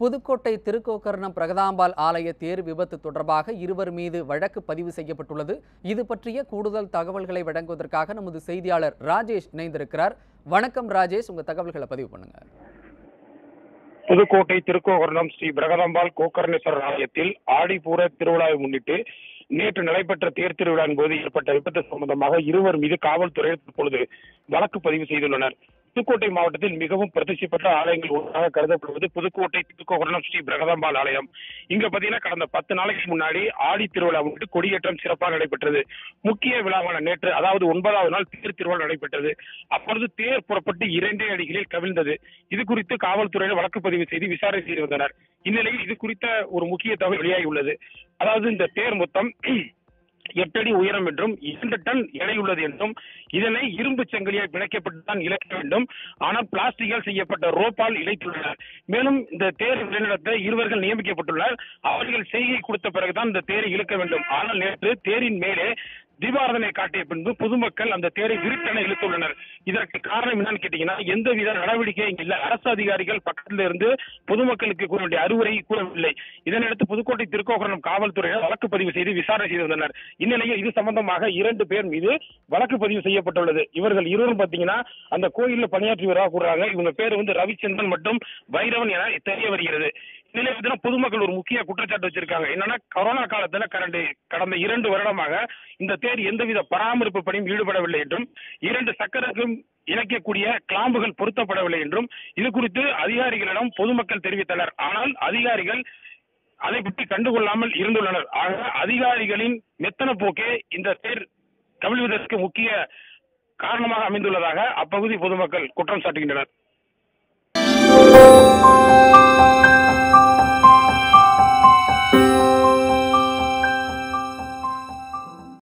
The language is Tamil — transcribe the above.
புதுக்கோட்டை திருக்கோக்கர்ணம் பிரகதாம்பாள் ஆலய தேர் விபத்து தொடர்பாக இருவர் மீது வழக்கு பதிவு செய்யப்பட்டுள்ளது இது பற்றிய கூடுதல் தகவல்களை வழங்குவதற்காக நமது செய்தியாளர் ராஜேஷ் இணைந்திருக்கிறார் வணக்கம் ராஜேஷ் உங்க தகவல்களை பதிவு பண்ணுங்க புதுக்கோட்டை திருக்கோகர்ணம் ஸ்ரீ பிரகதாம்பாள் கோக்கர்ணேஸ்வரர் ஆலயத்தில் ஆடிப்பூர திருவிழாவை முன்னிட்டு நேற்று நடைபெற்ற தேர் திருவிழாவின் போது ஏற்பட்ட விபத்து சம்பந்தமாக இருவர் மீது காவல்துறையினர் தற்பொழுது வழக்கு பதிவு செய்துள்ளனர் புதுக்கோட்டை மாவட்டத்தில் மிகவும் பிரசித்தி பெற்ற ஆலயங்கள் ஒன்றாக கருதப்படுவது புதுக்கோட்டை திருக்கோகர்ணம் ஸ்ரீ பிரகதாம்பாள் ஆலயம் இங்க பாத்தீங்கன்னா கடந்த பத்து நாளைக்கு முன்னாடி ஆடி திருவிழா முன்னிட்டு கொடியேற்றம் சிறப்பாக நடைபெற்றது முக்கிய விழாவான நேற்று அதாவது ஒன்பதாவது நாள் தேர் திருவிழா நடைபெற்றது அப்பொழுது தேர் புறப்பட்டு இரண்டே அடிகளில் கவிழ்ந்தது இது குறித்து காவல்துறையினர் வழக்கு பதிவு செய்து விசாரணை செய்து வந்தனர் இந்நிலையில் இது குறித்த ஒரு முக்கிய தகவல் வெளியாகியுள்ளது அதாவது இந்த தேர் மொத்தம் எட்டு அடி உயரம் என்றும் இரண்டு டன் எடை உள்ளது என்றும் இதனை இரும்பு சங்கிலியால் பிணைக்கப்பட்டுதான் இழைக்க வேண்டும் ஆனால் பிளாஸ்டிக்கால் செய்யப்பட்ட ரோப்பால் இழைத்துள்ளனர் மேலும் இந்த தேர் வழிநடத்த இருவர்கள் நியமிக்கப்பட்டுள்ளனர் அவர்கள் செய்கை கொடுத்த பிறகுதான் இந்த தேரை இழுக்க வேண்டும் ஆனால் நேற்று தேரின் மேலே தீபாரதனை காட்டிய பின்பு பொதுமக்கள் அந்த தேரை விருட்டென இழுத்துள்ளனர் இதற்கு காரணம் என்னன்னு கேட்டீங்கன்னா எந்தவித நடவடிக்கையும் இல்லை அரசு அதிகாரிகள் பக்கத்துல இருந்து பொதுமக்களுக்கு கூற வேண்டிய அறிவுரை கூறவில்லை இதனையடுத்து புதுக்கோட்டை திருக்கோகரணம் காவல்துறையினர் வழக்கு பதிவு செய்து விசாரணை செய்து வந்தனர் இந்நிலையில் இது சம்பந்தமாக இரண்டு பேர் மீது வழக்கு பதிவு செய்யப்பட்டுள்ளது இவர்கள் இருவரும் பாத்தீங்கன்னா அந்த கோயில்ல பணியாற்றுவதாக கூறுறாங்க இவங்க பேர் வந்து ரவிச்சந்திரன் மற்றும் பைரவன் என தெரிய வருகிறது இந்நிலையத்தில் பொதுமக்கள் ஒரு முக்கிய குற்றச்சாட்டு வச்சிருக்காங்க என்னன்னா கொரோனா காலத்துல கடந்த கடந்த இரண்டு வருடமாக இந்த தேர் எந்தவித பராமரிப்பு பணியும் ஈடுபடவில்லை என்றும் இரண்டு சக்கரக்கும் இணைக்கக்கூடிய கிளாம்புகள் பொருத்தப்படவில்லை என்றும் இது குறித்து அதிகாரிகளிடம் பொதுமக்கள் தெரிவித்தனர் ஆனால் அதிகாரிகள் அதை பற்றி கண்டுகொள்ளாமல் இருந்துள்ளனர் ஆக அதிகாரிகளின் மெத்தன போக்கே இந்த தேர் கவிழ்வதற்கு முக்கிய காரணமாக அமைந்துள்ளதாக அப்பகுதி பொதுமக்கள் குற்றம் சாட்டுகின்றனர்